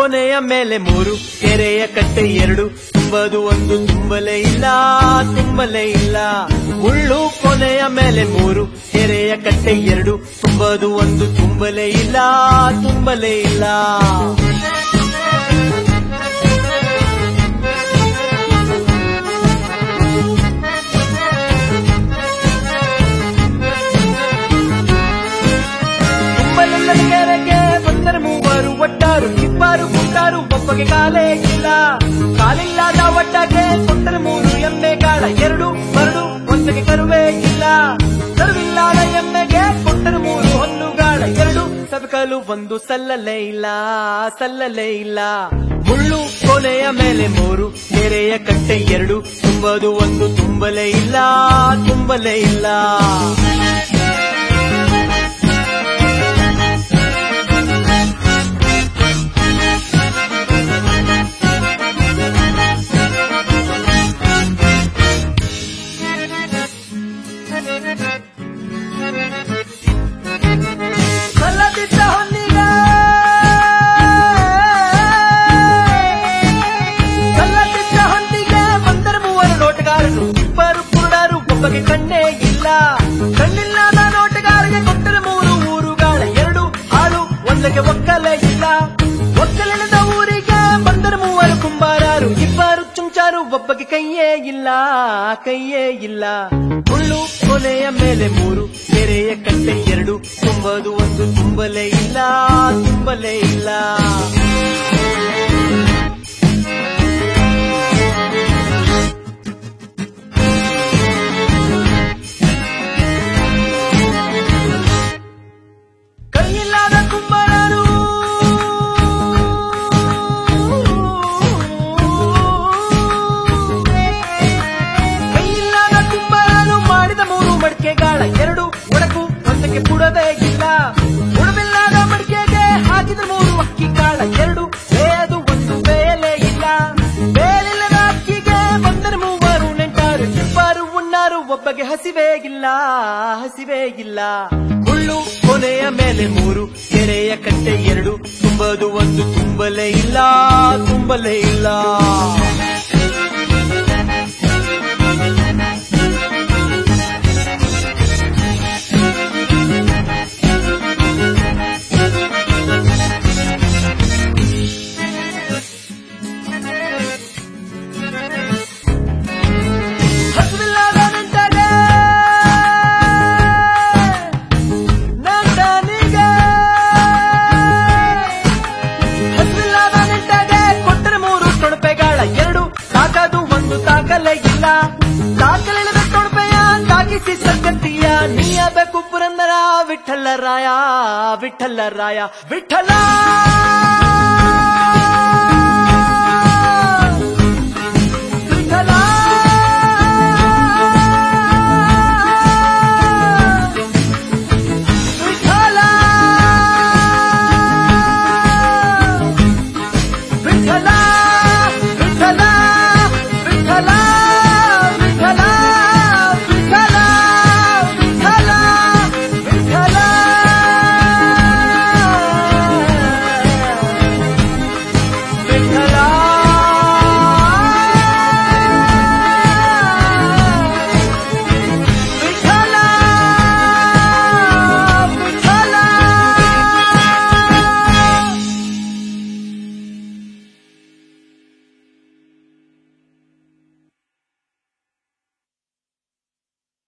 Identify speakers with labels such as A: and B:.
A: ಕೊನೆಯ ಮೇಲೆ ಮೂರು ಕೆರೆಯ ಕಟ್ಟೆ ಎರಡು ತುಂಬದು ಒಂದು ತುಂಬಲೇ ಇಲ್ಲ ತುಂಬಲೇ ಇಲ್ಲ ಮುಳ್ಳು ಕೊನೆಯ ಮೇಲೆ ಮೂರು ಕೆರೆಯ ಕಟ್ಟೆ ಎರಡು ತುಂಬದು ಒಂದು ತುಂಬಲೇ ಇಲ್ಲ ತುಂಬಲೇ ಇಲ್ಲ ತುಂಬಲೆಲ್ಲ ಕೆರೆಗೆ ಬಂದರೆ ಮೂವರು ಒಟ್ಟಾರು ಇಬ್ಬರು ಕೊಟ್ಟಾರು ಒಬ್ಬಗೆ ಕಾಲೇ ಇಲ್ಲ ಕಾಲಿಲ್ಲದ ಒಟ್ಟಾಗೆ ಕೊಟ್ಟರೆ ಮೂರು ಎಮ್ಮೆಗಾಳ ಎರಡು ಬರಡು ಒಂದಕ್ಕೆ ಕರುವೇ ಇಲ್ಲ ಕರುವಿಲ್ಲದ ಎಮ್ಮೆಗೆ ಕೊಟ್ಟರೆ ಮೂರು ಹೊನ್ನುಗಾಳ ಎರಡು ಸಬಕಲು ಒಂದು ಸಲ್ಲಲೇ ಇಲ್ಲ ಸಲ್ಲಲೇ ಇಲ್ಲ ಮುಳ್ಳು ಕೊನೆಯ ಮೇಲೆ ಮೂರು ಕೆರೆಯ ಕಟ್ಟೆ ಎರಡು ತುಂಬದು ಒಂದು ತುಂಬಲೇ ಇಲ್ಲ ತುಂಬಲೇ ಇಲ್ಲ ಸಲ್ಲದಿದ್ದ ಹೊನ್ನಿಗೆ ಸಲ್ಲದಿದ್ದ ಹೊನ್ನಿಗೆ ಬಂದರೆ ಮೂವರು ನೋಟಗಾರರು ಇಬ್ಬರು ಕುರುಡರು ಒಬ್ಬಗೆ ಕಣ್ಣೇ ಇಲ್ಲ ಕಣ್ಣಿಲ್ಲದ ನೋಟಗಾರರಿಗೆ ಕೊಟ್ಟರೆ ಮೂರು ಊರುಗಾಳ ಎರಡು ಹಾಲು ಒಂದಕ್ಕೆ ಒಕ್ಕಲೇ ಇಲ್ಲ ಒಕ್ಕಲಿಲ್ಲದ ಊರಿಗೆ ಬಂದರೆ ಮೂವರು ಕುಂಬಾರರು ಇಬ್ಬರು ಚುಂಚಾರು ಒಬ್ಬಗೆ ಕೈಯೇ ಇಲ್ಲ ಕೈಯೇ ಇಲ್ಲ ಮುಳ್ಳು ಕೊನೆಯ ಮೇಲೆ ಮೂರು ಕೆರೆಯ ಕಟ್ಟೆ ಎರಡು ತುಂಬದು ಒಂದು ತುಂಬಲೇ ಇಲ್ಲ ತುಂಬಲೇ ಇಲ್ಲ ಕೈಯಿಲ್ಲದ ಕುಂಬಾರರು ಕೈಯಿಲ್ಲದ ಕುಂಬಾರರು ಮಾಡಿದ ಮೂರು ಮಡಿಕೆಗಾಳ ಎರಡು ಒಡಕು ಒಂದಕ್ಕೆ ಬುಡವೇ ಇಲ್ಲ ಬುಡವಿಲ್ಲದ ಮಡಿಕೆಗೆ ಹಾಕಿದ ಮೂರು ಅಕ್ಕಿ ಕಾಳ ಎರಡು ಬೇಯದು ಒಂದು ಬೇಯಲೇ ಇಲ್ಲ ಬೇಲಿಲ್ಲದ ಅಕ್ಕಿಗೆ ಬಂದರೆ ಮೂವರು ನೆಂಟಾರು ಇಬ್ಬರು ಉಣ್ಣಾರು ಒಬ್ಬಗೆ ಹಸಿವೇ ಇಲ್ಲ ಹಸಿವೇ ಇಲ್ಲ ಮುಳ್ಳು ಕೊನೆಯ ಮೇಲೆ ಮೂರು ಕೆರೆಯ ಕಟ್ಟೆ ಎರಡು ತುಂಬದು ಒಂದು ತುಂಬಲೇ ಇಲ್ಲ ತುಂಬಲೇ ಇಲ್ಲ ಹಸುವಿಲ್ಲದ ನೆಂಟಗೆ ನೆಂಟನಿಗೆ ಹಸುವಿಲ್ಲದ ನೆಂಟಗೆ ಕೊಟ್ಟರೆ ಮೂರು ತೊಣಪೆಗಳ ಎರಡು ಸಾಕದು ಒಂದು ತಾಕಲೇ ಇಲ್ಲ ತಾಕಲಿಲ್ಲದ ತೊಣಪೆಯ ತಾಗಿಸಿ ಸಂಗತಿಯ ನೀಯಬೇಕು ಪುರಂದರ ವಿಠಲ ರಾಯ ವಿಠಲ ರಾಯ ವಿಠಲ